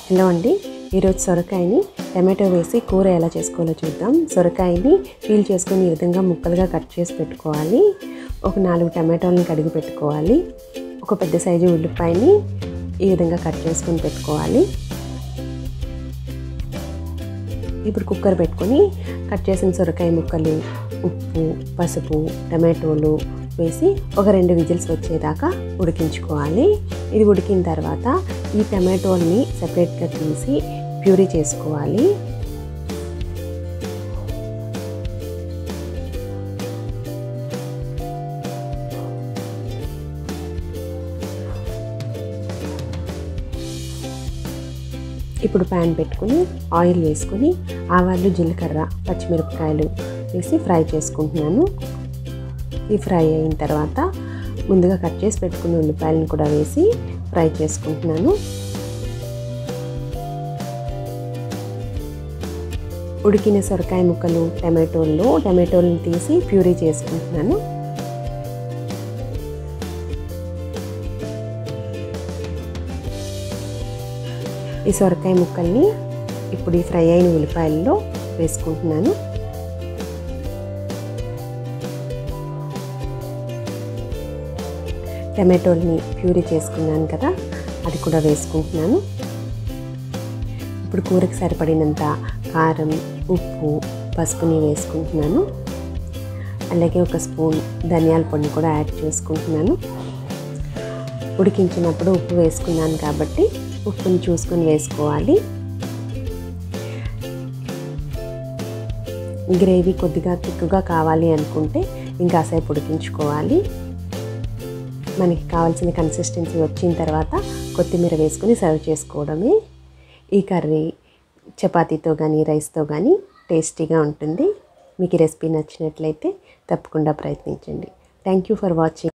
hello అండి ఈరోజు సొరకాయని టమాటో వేసి కూర ఎలా చేసుకోవాలో చూద్దాం సొరకాయని పీల్ చేసుకొని ఈ విధంగా ముక్కలుగా కట్ చేసి పెట్టుకోవాలి ఒక నాలుగు టమాటోలను కడిగి పెట్టుకోవాలి ఒక పెద్ద సైజు ఉల్లిపాయని ఈ విధంగా కట్ చేసుకొని పెట్టుకోవాలి ఇప్పుడు కుక్కర్ పెట్టుకొని కట్ చేసిన సొరకాయ ముక్కలు ఉప్పు పసుపు టమాటోలు వేసి ఒక రెండు విజిల్స్ వచ్చేదాకా ఉడికించుకోవాలి ఇది ఉడికిన తర్వాత ఈ టమాటోల్ని సపరేట్గా తీసి ప్యూరీ చేసుకోవాలి ఇప్పుడు ప్యాన్ పెట్టుకుని ఆయిల్ వేసుకొని ఆవాలు జీలకర్ర పచ్చిమిరపకాయలు వేసి ఫ్రై చేసుకుంటున్నాను ఈ ఫ్రై అయిన తర్వాత ముందుగా కట్ చేసి పెట్టుకున్న ఉల్లిపాయలను కూడా వేసి ఫ్రై చేసుకుంటున్నాను ఉడికిన సొరకాయ ముక్కలు టమాటోల్లో టమాటోలను తీసి ప్యూరీ చేసుకుంటున్నాను ఈ సొరకాయ ముక్కల్ని ఇప్పుడు ఈ ఫ్రై అయిన ఉల్లిపాయల్లో వేసుకుంటున్నాను టమాటోల్ని ప్యూరీ చేసుకున్నాను కదా అది కూడా వేసుకుంటున్నాను ఇప్పుడు కూరకి సరిపడినంత కారం ఉప్పు పసుపుని వేసుకుంటున్నాను అలాగే ఒక స్పూన్ ధనియాల పొడిని కూడా యాడ్ చేసుకుంటున్నాను ఉడికించినప్పుడు ఉప్పు వేసుకున్నాను కాబట్టి ఉప్పుని చూసుకొని వేసుకోవాలి గ్రేవీ కొద్దిగా తిక్కుగా కావాలి అనుకుంటే ఇంకాసేపు ఉడికించుకోవాలి మనకి కావాల్సిన కన్సిస్టెన్సీ వచ్చిన తర్వాత కొత్తిమీర వేసుకొని సర్వ్ చేసుకోవడమే ఈ కర్రీ చపాతీతో కానీ రైస్తో కానీ టేస్టీగా ఉంటుంది మీకు ఈ రెసిపీ నచ్చినట్లయితే తప్పకుండా ప్రయత్నించండి థ్యాంక్ యూ ఫర్ వాచింగ్